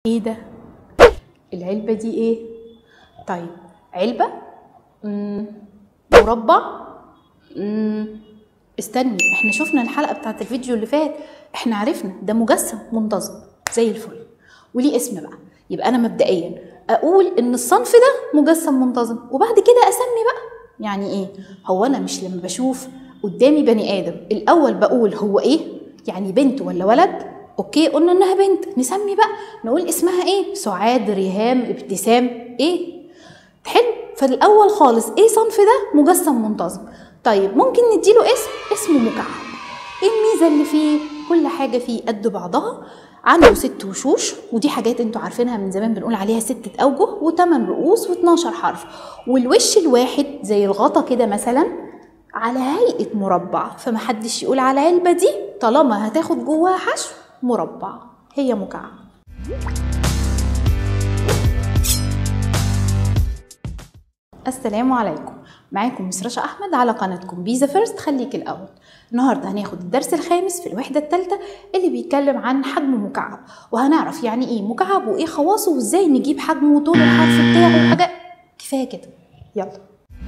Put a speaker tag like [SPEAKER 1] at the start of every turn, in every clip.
[SPEAKER 1] ايه ده العلبة دي ايه طيب علبة مم. مربع مم. استني احنا شفنا الحلقة بتاعت الفيديو اللي فات احنا عرفنا ده مجسم منتظم زي الفل وليه اسم بقى يبقى انا مبدئيا اقول ان الصنف ده مجسم منتظم وبعد كده اسمي بقى يعني ايه هو انا مش لما بشوف قدامي بني ادم الاول بقول هو ايه يعني بنت ولا ولد اوكي قلنا انها بنت نسمي بقى نقول اسمها ايه سعاد ريهام ابتسام ايه حلو فالاول خالص ايه صنف ده مجسم منتظم طيب ممكن نديله اسم اسمه مكعب ايه الميزه اللي فيه كل حاجه فيه قد بعضها عنده ست وشوش ودي حاجات انتوا عارفينها من زمان بنقول عليها ستة أوجه وثمان رؤوس و12 حرف والوش الواحد زي الغطا كده مثلا على هيئة مربع فمحدش يقول على العلبة دي طالما هتاخد جواها حشو مربع هي مكعب السلام عليكم معاكم مس رشا احمد على قناتكم بيزا فيرست خليك الاول النهارده هناخد الدرس الخامس في الوحده الثالثه اللي بيتكلم عن حجم مكعب وهنعرف يعني ايه مكعب وايه خواصه وازاي نجيب حجمه وطول الحرف بتاعه وحاجه كفايه كده يلا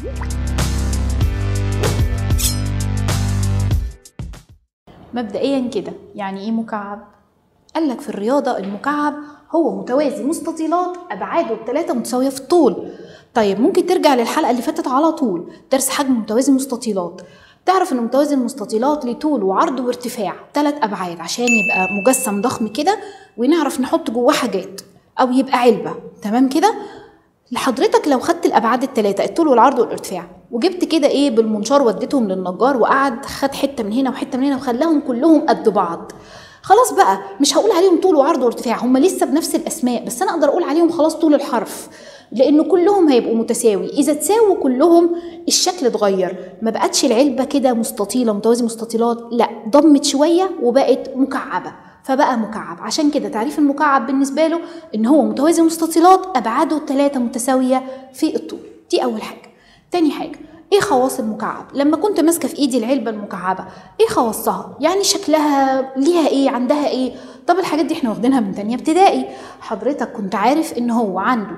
[SPEAKER 1] مبدئيا كده يعني ايه مكعب قال لك في الرياضه المكعب هو متوازي مستطيلات ابعاده الثلاثه متساويه في الطول طيب ممكن ترجع للحلقه اللي فاتت على طول درس حجم متوازي مستطيلات تعرف ان متوازي المستطيلات ليه طول وعرض وارتفاع ثلاث ابعاد عشان يبقى مجسم ضخم كده ونعرف نحط جواه حاجات او يبقى علبه تمام كده لحضرتك لو خدت الابعاد الثلاثه الطول والعرض والارتفاع وجبت كده ايه بالمنشار وديتهم للنجار وقعد خد حته من هنا وحته من هنا وخلاهم كلهم قد بعض خلاص بقى مش هقول عليهم طول وعرض وارتفاع هم لسه بنفس الاسماء بس انا اقدر اقول عليهم خلاص طول الحرف لان كلهم هيبقوا متساوي اذا تساووا كلهم الشكل اتغير ما بقتش العلبه كده مستطيله متوازي مستطيلات لا ضمت شويه وبقت مكعبه فبقى مكعب عشان كده تعريف المكعب بالنسبه له ان هو متوازي مستطيلات ابعاده الثلاثه متساويه في الطول دي اول حاجه تاني حاجه ايه خواص المكعب لما كنت ماسكه في ايدي العلبه المكعبه ايه خواصها يعني شكلها ليها ايه عندها ايه طب الحاجات دي احنا واخدينها من تانية ابتدائي حضرتك كنت عارف ان هو عنده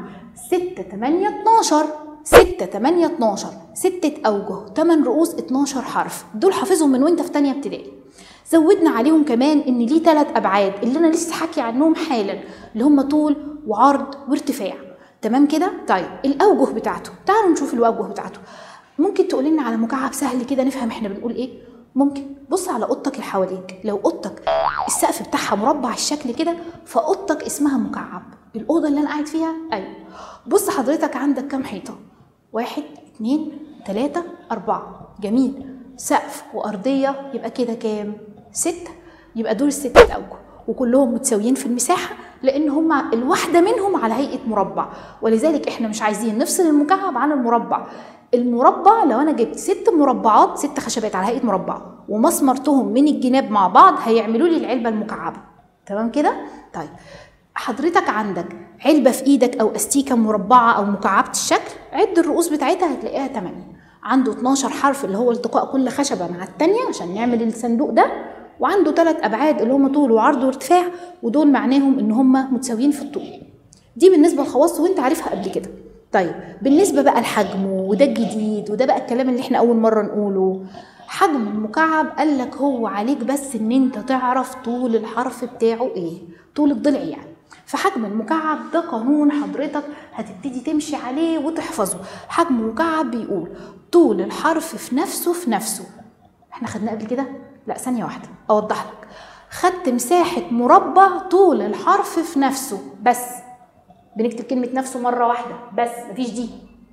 [SPEAKER 1] 6 8 12 6 8 12 6 اوجه 8 رؤوس 12 حرف دول حافظهم من وانت في تانية ابتدائي زودنا عليهم كمان ان ليه ثلاث ابعاد اللي انا لسه حكي عنهم حالا اللي هم طول وعرض وارتفاع تمام كده طيب الاوجه بتاعته تعالوا نشوف الاوجه بتاعته ممكن تقول لنا على مكعب سهل كده نفهم احنا بنقول ايه ممكن بص على اوضتك اللي حواليك لو اوضتك السقف بتاعها مربع الشكل كده فاوضتك اسمها مكعب الاوضه اللي انا قاعد فيها ايوه بص حضرتك عندك كام حيطه واحد اتنين تلاته اربعه جميل سقف وارضيه يبقى كده كام ستة يبقى دول الستة اوجه وكلهم متساويين في المساحه لان هما الواحده منهم على هيئه مربع ولذلك احنا مش عايزين نفصل المكعب عن المربع المربع لو انا جبت ست مربعات ست خشبات على هيئه مربع ومسمرتهم من الجناب مع بعض هيعملوا لي العلبه المكعبه تمام كده طيب حضرتك عندك علبه في ايدك او استيكه مربعه او مكعبه الشكل عد الرؤوس بتاعتها هتلاقيها 8 عنده 12 حرف اللي هو التقاء كل خشبه مع الثانيه عشان نعمل الصندوق ده وعنده ثلاث ابعاد اللي هم طول وعرض وارتفاع ودول معناهم ان هم متساويين في الطول دي بالنسبه للخواص وانت عارفها قبل كده طيب بالنسبة بقى لحجمه وده الجديد وده بقى الكلام اللي احنا أول مرة نقوله حجم المكعب قال لك هو عليك بس ان انت تعرف طول الحرف بتاعه ايه طول الضلع يعني فحجم المكعب ده قانون حضرتك هتبتدي تمشي عليه وتحفظه حجم مكعب بيقول طول الحرف في نفسه في نفسه احنا خدناه قبل كده لا ثانية واحدة اوضح لك خدت مساحة مربع طول الحرف في نفسه بس بنكتب كلمة نفسه مرة واحدة بس مفيش دي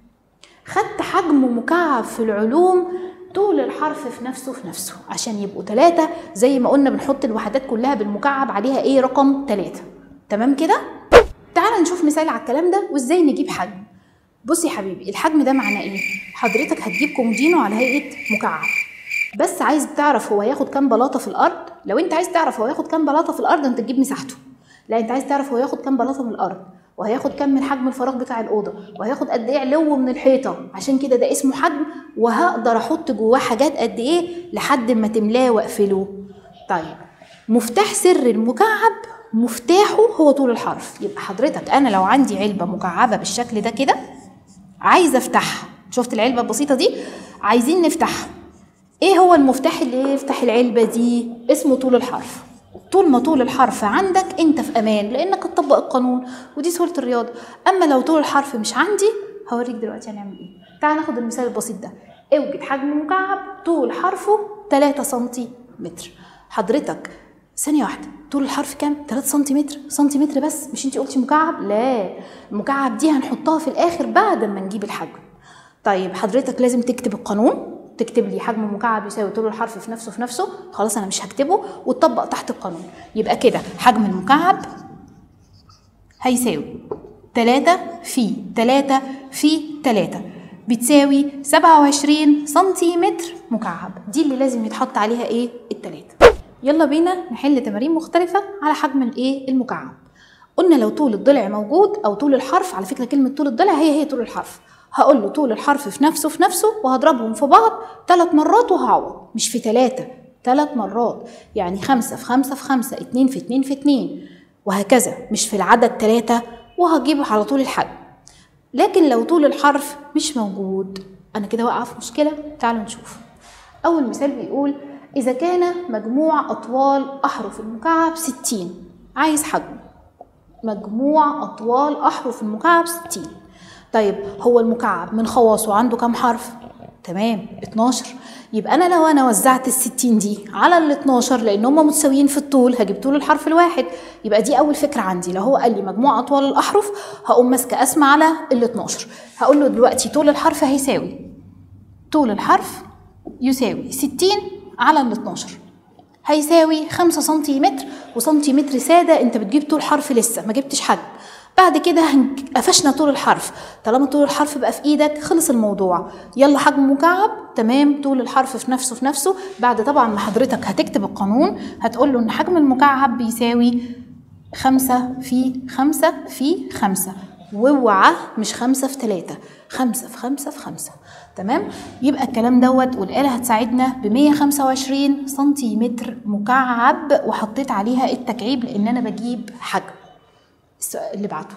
[SPEAKER 1] خدت حجم مكعب في العلوم طول الحرف في نفسه في نفسه عشان يبقوا ثلاثة زي ما قلنا بنحط الوحدات كلها بالمكعب عليها ايه رقم ثلاثة تمام كده؟ تعال نشوف مثال على الكلام ده وازاي نجيب حجم بص يا حبيبي الحجم ده معناه ايه؟ حضرتك هتجيب كومودينو على هيئة مكعب بس عايز تعرف هو هياخد كام بلاطة في الأرض لو أنت عايز تعرف هو هياخد كام بلاطة في الأرض أنت تجيب مساحته لا أنت عايز تعرف هو هياخد كام بلاطة من الأرض وهياخد كم من حجم الفراغ بتاع الاوضه وهياخد قد ايه علو من الحيطه عشان كده ده اسمه حجم وهقدر احط جواه حاجات قد ايه لحد ما تملاه واقفله طيب مفتاح سر المكعب مفتاحه هو طول الحرف يبقى حضرتك انا لو عندي علبه مكعبه بالشكل ده كده عايزه افتحها شفت العلبه البسيطه دي عايزين نفتحها ايه هو المفتاح اللي يفتح العلبه دي اسمه طول الحرف طول ما طول الحرف عندك انت في امان لانك هتطبق القانون ودي سهوله الرياضه اما لو طول الحرف مش عندي هوريك دلوقتي هنعمل ايه تعال ناخد المثال البسيط ده اوجد حجم مكعب طول حرفه 3 سنتيمتر حضرتك ثانية واحدة طول الحرف كام؟ 3 سنتيمتر سنتيمتر بس مش انت قلتي مكعب؟ لا المكعب دي هنحطها في الآخر بعد ما نجيب الحجم طيب حضرتك لازم تكتب القانون تكتب لي حجم مكعب يساوي طول الحرف في نفسه في نفسه خلاص انا مش هكتبه وتطبق تحت القانون يبقى كده حجم المكعب هيساوي 3 في 3 في 3 بتساوي 27 سنتيمتر مكعب دي اللي لازم يتحط عليها ايه التلاتة يلا بينا نحل تمارين مختلفة على حجم الايه المكعب قلنا لو طول الضلع موجود او طول الحرف على فكرة كلمة طول الضلع هي هي طول الحرف هقول له طول الحرف في نفسه في نفسه وهضربهم في بعض ثلاث مرات وهعوض مش في ثلاثة ثلاث مرات يعني خمسة في خمسة في خمسة اتنين في اتنين في اتنين وهكذا مش في العدد ثلاثة وهجيب على طول الحجم لكن لو طول الحرف مش موجود أنا كده واقعة في مشكلة تعالوا نشوف أول مثال بيقول إذا كان مجموع أطوال أحرف المكعب ستين عايز حجم مجموع أطوال أحرف المكعب ستين طيب هو المكعب من خواصه عنده كام حرف؟ تمام 12 يبقى انا لو انا وزعت ال 60 دي على ال 12 لان هم متساويين في الطول هجيب طول الحرف الواحد يبقى دي اول فكره عندي لو هو قال لي مجموع اطوال الاحرف هقوم ماسكه اسم على ال 12 هقول له دلوقتي طول الحرف هيساوي طول الحرف يساوي 60 على ال 12 هيساوي 5 سنتيمتر وسنتيمتر ساده انت بتجيب طول حرف لسه ما جبتش حجم بعد كده قفشنا طول الحرف طالما طول الحرف بقى في ايدك خلص الموضوع يلا حجم مكعب تمام طول الحرف في نفسه في نفسه بعد طبعا ما حضرتك هتكتب القانون هتقول له ان حجم المكعب بيساوي خمسة في خمسة في خمسة واوعى مش خمسة في تلاتة خمسة في خمسة في خمسة تمام يبقى الكلام دوت والآلة هتساعدنا ب 125 سنتيمتر مكعب وحطيت عليها التكعيب لأن أنا بجيب حجم السؤال اللي بعده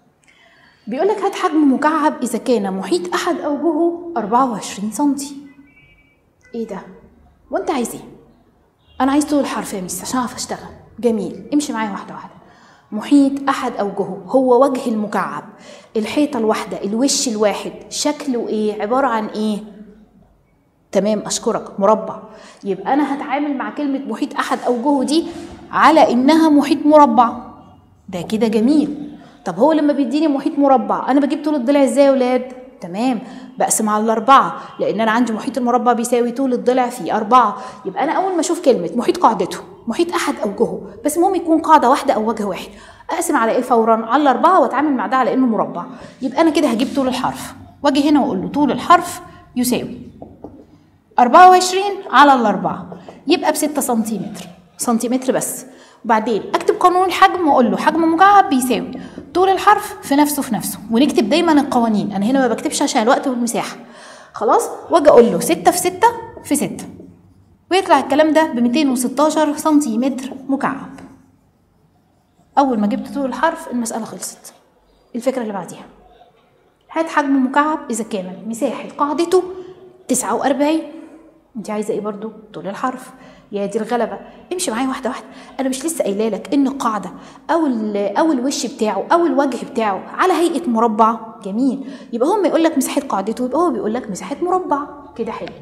[SPEAKER 1] بيقول لك هات حجم مكعب إذا كان محيط أحد أوجهه 24 سنتي إيه ده؟ وأنت عايز إيه؟ أنا عايز طول الحرف يا ميس عشان أعرف أشتغل جميل امشي معايا واحدة واحدة محيط أحد أوجهه هو وجه المكعب الحيطة الواحدة الوش الواحد شكله إيه؟ عبارة عن إيه؟ تمام أشكرك مربع يبقى أنا هتعامل مع كلمة محيط أحد أوجهه دي على إنها محيط مربع ده كده جميل طب هو لما بيديني محيط مربع انا بجيب طول الضلع ازاي يا ولاد تمام بقسم على الأربعة لأن أنا عندي محيط المربع بيساوي طول الضلع في أربعة يبقى أنا أول ما أشوف كلمة محيط قاعدته محيط أحد أوجهه بس المهم يكون قاعدة واحدة أو وجه واحد أقسم على إيه فورا على الأربعة وأتعامل مع ده على إنه مربع يبقى أنا كده هجيب طول الحرف وأجي هنا وأقول له طول الحرف يساوي 24 على الأربعة يبقى بستة سنتيمتر سنتيمتر بس وبعدين اكتب قانون الحجم واقول له حجم مكعب بيساوي طول الحرف في نفسه في نفسه ونكتب دايما القوانين انا هنا ما بكتبش عشان الوقت والمساحه خلاص واجي اقول له 6 في 6 في 6 ويطلع الكلام ده ب 216 سنتيمتر مكعب اول ما جبت طول الحرف المساله خلصت الفكره اللي بعديها هات حجم مكعب اذا كان مساحه قاعدته 49 انت عايزه ايه برضو طول الحرف يا دي الغلبه امشي معايا واحده واحده انا مش لسه قايله لك ان القاعده او او الوش بتاعه او الوجه بتاعه على هيئه مربع جميل يبقى هو ما يقول لك مساحه قاعدته يبقى هو بيقول لك مساحه مربع كده حلو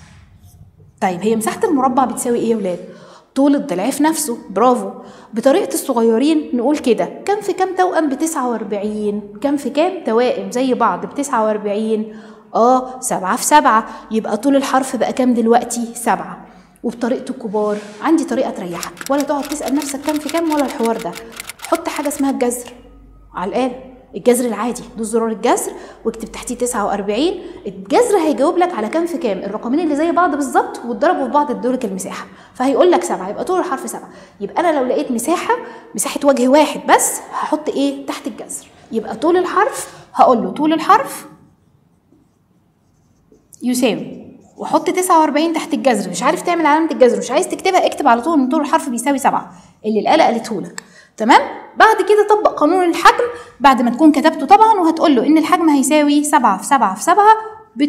[SPEAKER 1] طيب هي مساحه المربع بتساوي ايه يا ولاد طول الضلع في نفسه برافو بطريقة الصغيرين نقول كده كم في كم توأم بتسعة وأربعين كم في كم توائم زي بعض بتسعة وأربعين اه سبعة في سبعة يبقى طول الحرف بقى كام دلوقتي سبعة وبطريقة الكبار عندي طريقة تريحك ولا تقعد تسأل نفسك كام في كام ولا الحوار ده حط حاجة اسمها الجذر على الآلة الجذر العادي دوس زرار الجذر واكتب تحتيه 49 الجذر هيجاوب لك على كام في كام الرقمين اللي زي بعض بالظبط واتضربوا في بعض ادولك المساحه فهيقول لك سبعه يبقى طول الحرف سبعه يبقى انا لو لقيت مساحه مساحه وجه واحد بس هحط ايه تحت الجذر يبقى طول الحرف هقول له طول الحرف يساوي وحط 49 تحت الجذر مش عارف تعمل علامه الجذر مش عايز تكتبها اكتب على طول ان طول الحرف بيساوي 7 اللي الاله قالته لك تمام بعد كده طبق قانون الحجم بعد ما تكون كتبته طبعا وهتقول له ان الحجم هيساوي 7 في 7 في 7 ب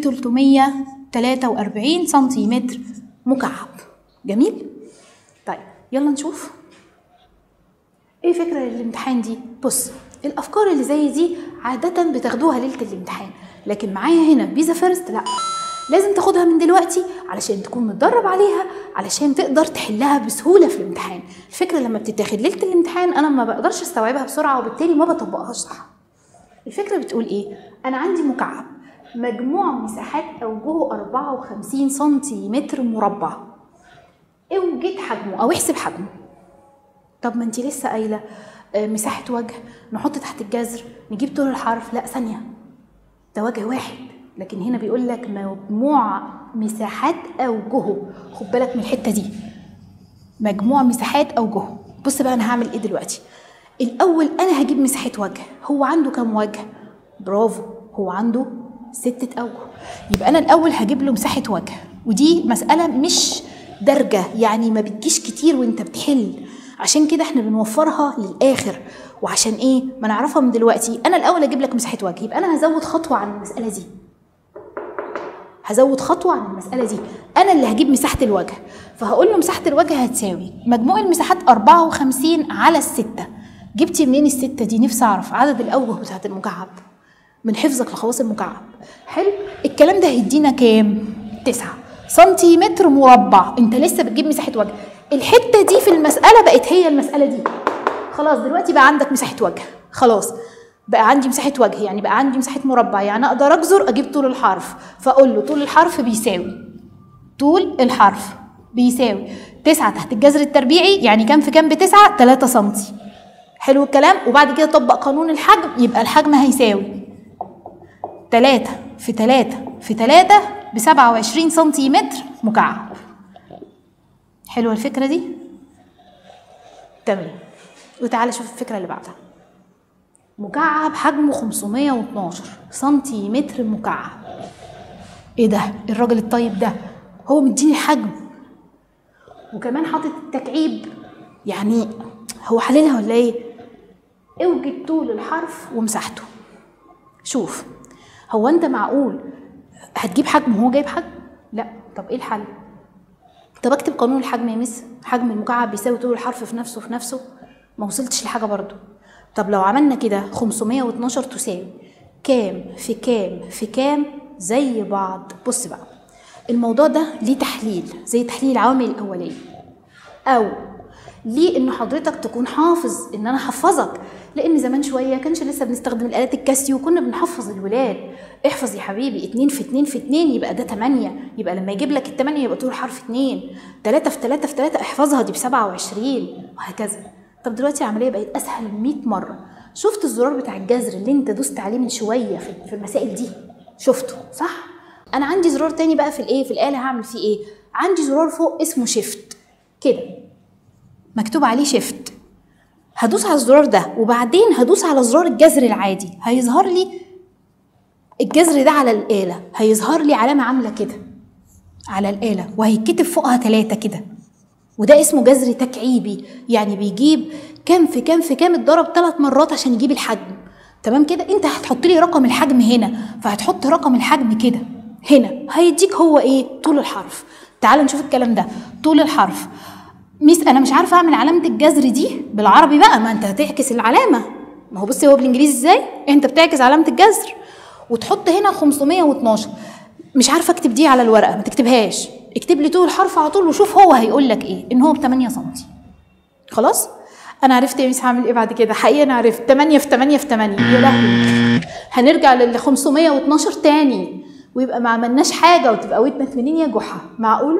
[SPEAKER 1] 343 سنتيمتر مكعب جميل طيب يلا نشوف ايه فكرة الامتحان دي بص الافكار اللي زي دي عادة بتاخدوها ليلة الامتحان لكن معايا هنا فيزا فيرست لا لازم تاخدها من دلوقتي علشان تكون متدرب عليها علشان تقدر تحلها بسهولة في الامتحان الفكرة لما بتتاخد ليلة الامتحان انا ما بقدرش استوعبها بسرعة وبالتالي ما بطبقهاش صح الفكرة بتقول ايه انا عندي مكعب مجموع مساحات اوجهه 54 سنتيمتر مربع اوجد حجمه او احسب حجمه طب ما انت لسه قايله آه، مساحه وجه نحط تحت الجذر نجيب طول الحرف لا ثانيه ده وجه واحد لكن هنا بيقول لك مجموع مساحات اوجهه خد بالك من الحته دي مجموع مساحات اوجهه بص بقى انا هعمل ايه دلوقتي الاول انا هجيب مساحه وجه هو عنده كام وجه برافو هو عنده ستة أوجه يبقى أنا الأول هجيب له مساحة وجه ودي مسألة مش درجة يعني ما بتجيش كتير وانت بتحل عشان كده احنا بنوفرها للآخر وعشان ايه ما نعرفها من دلوقتي أنا الأول أجيب لك مساحة وجه يبقى أنا هزود خطوة عن المسألة دي هزود خطوة عن المسألة دي أنا اللي هجيب مساحة الوجه فهقول له مساحة الوجه هتساوي مجموع المساحات 54 على الستة جبتي منين الستة دي نفسي أعرف عدد الأوجه بتاعت المكعب من حفظك لخواص المكعب حلو الكلام ده هيدينا كام تسعة سنتيمتر مربع انت لسه بتجيب مساحة وجه الحتة دي في المسألة بقت هي المسألة دي خلاص دلوقتي بقى عندك مساحة وجه خلاص بقى عندي مساحة وجه يعني بقى عندي مساحة مربع يعني أقدر أجذر أجيب طول الحرف فأقول له طول الحرف بيساوي طول الحرف بيساوي تسعة تحت الجذر التربيعي يعني كام في كام بتسعة تلاتة سنتي حلو الكلام وبعد كده طبق قانون الحجم يبقى الحجم هيساوي تلاتة في تلاتة في تلاتة بسبعة وعشرين سنتيمتر مكعب حلوة الفكرة دي؟ تمام وتعالى شوف الفكرة اللي بعدها مكعب حجمه 512 سنتيمتر مكعب ايه ده الراجل الطيب ده هو مديني حجم وكمان حاطط التكعيب يعني هو حللها ولا ايه اوجد طول الحرف ومساحته شوف هو انت معقول هتجيب حجم وهو جايب حجم لا طب ايه الحل طب اكتب قانون الحجم يا مس حجم المكعب بيساوي طول الحرف في نفسه في نفسه ما وصلتش لحاجه برضو طب لو عملنا كده 512 تساوي كام في كام في كام زي بعض بص بقى الموضوع ده ليه تحليل زي تحليل العوامل الاوليه او ليه ان حضرتك تكون حافظ ان انا احفظك لان زمان شويه كانش لسه بنستخدم الالات الكاسيو وكنا بنحفظ الولاد احفظ يا حبيبي اتنين في اتنين في اتنين يبقى ده تمانية يبقى لما يجيب لك التمانية يبقى طول حرف اتنين تلاتة في تلاتة في تلاتة احفظها دي بسبعة وعشرين وهكذا طب دلوقتي العملية بقت أسهل 100 مرة شفت الزرار بتاع الجذر اللي انت دوست عليه من شوية في المسائل دي شفته صح؟ أنا عندي زرار تاني بقى في الإيه؟ في الآلة هعمل فيه إيه؟ عندي زرار فوق اسمه شيفت كده مكتوب عليه شيفت هدوس على الزرار ده وبعدين هدوس على زرار الجذر العادي هيظهر لي الجذر ده على الآلة هيظهر لي علامة عاملة كده على الآلة وهيتكتب فوقها ثلاثة كده وده اسمه جذر تكعيبي يعني بيجيب كام في كام في كام اتضرب ثلاث مرات عشان يجيب الحجم تمام كده انت هتحط لي رقم الحجم هنا فهتحط رقم الحجم كده هنا هيديك هو ايه طول الحرف تعال نشوف الكلام ده طول الحرف ميس انا مش عارفه اعمل علامه الجذر دي بالعربي بقى ما انت هتعكس العلامه ما هو بصي هو بالانجليزي ازاي انت بتعكس علامه الجذر وتحط هنا 512 مش عارفه اكتب دي على الورقه ما تكتبهاش اكتب لي طول الحرف على طول وشوف هو هيقول لك ايه ان هو ب 8 سم خلاص انا عرفت يا ميس هعمل ايه بعد كده حقيقه انا عرفت 8 في 8 في 8 يا لهوي هنرجع لل 512 تاني ويبقى ما عملناش حاجه وتبقى ودنك منين يا جحا معقوله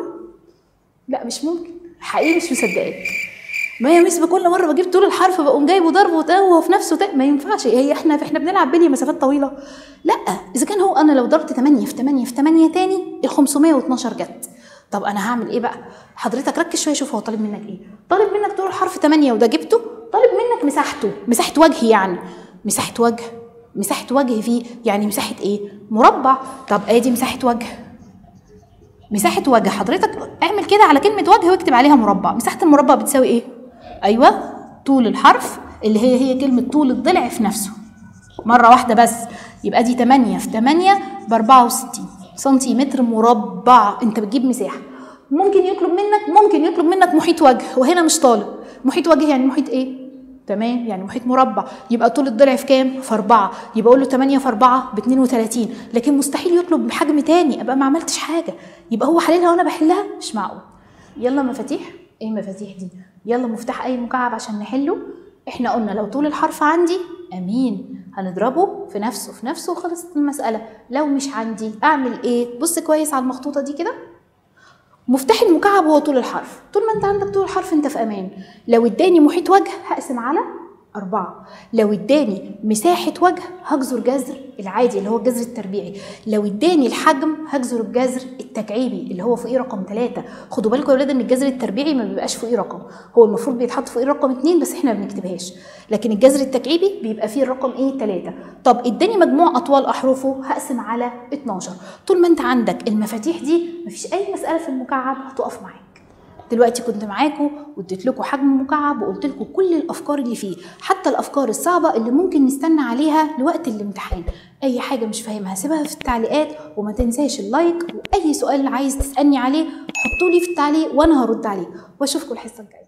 [SPEAKER 1] لا مش ممكن حقيقي مش مصدقاك ما يا ميس بكل مره بجيب طول الحرف بقوم جايبه ضرب وهو في نفسه ما ينفعش هي احنا احنا بنلعب بلي مسافات طويله لا اذا كان هو انا لو ضربت 8 في 8 في 8 تاني ال 512 جت طب انا هعمل ايه بقى حضرتك ركز شويه شوف هو طالب منك ايه طالب منك طول الحرف 8 وده جبته طالب منك مساحته مساحه وجه يعني مساحه وجه مساحه وجه فيه يعني مساحه ايه مربع طب ادي مساحه وجه مساحه وجه حضرتك اعمل كده على كلمه وجه واكتب عليها مربع مساحه المربع بتساوي ايه ايوه طول الحرف اللي هي هي كلمه طول الضلع في نفسه مره واحده بس يبقى دي 8 في 8 ب 64 سنتيمتر مربع انت بتجيب مساحه ممكن يطلب منك ممكن يطلب منك محيط وجه وهنا مش طالب محيط وجه يعني محيط ايه تمام يعني محيط مربع يبقى طول الضلع في كام في 4 يبقى اقول له 8 في 4 ب 32 لكن مستحيل يطلب بحجم تاني ابقى ما عملتش حاجه يبقى هو حللها وانا بحلها مش معقول يلا مفاتيح ايه المفاتيح دي يلا مفتاح اي مكعب عشان نحله احنا قلنا لو طول الحرف عندي امين هنضربه في نفسه في نفسه وخلصت المساله لو مش عندي اعمل ايه بص كويس على المخطوطه دي كده مفتاح المكعب هو طول الحرف طول ما انت عندك طول الحرف انت في امان لو اداني محيط وجه هقسم على أربعة لو اداني مساحة وجه هجذر جذر العادي اللي هو الجذر التربيعي لو اداني الحجم هجذر الجذر التكعيبي اللي هو فوقيه رقم ثلاثة خدوا بالكم يا ولاد ان الجذر التربيعي ما بيبقاش فوقيه رقم هو المفروض بيتحط فوقيه رقم اتنين بس احنا ما بنكتبهاش لكن الجذر التكعيبي بيبقى فيه الرقم ايه ثلاثة طب اداني مجموع اطوال احرفه هقسم على 12 طول ما انت عندك المفاتيح دي مفيش اي مسألة في المكعب هتقف معاك دلوقتي كنت معاكم واديت لكم حجم مكعب وقلت لكم كل الافكار اللي فيه حتى الافكار الصعبه اللي ممكن نستنى عليها لوقت الامتحان اي حاجه مش فاهمها سيبها في التعليقات وما تنساش اللايك واي سؤال عايز تسالني عليه حطولي في التعليق وانا هرد عليه واشوفكم الحصه الجايه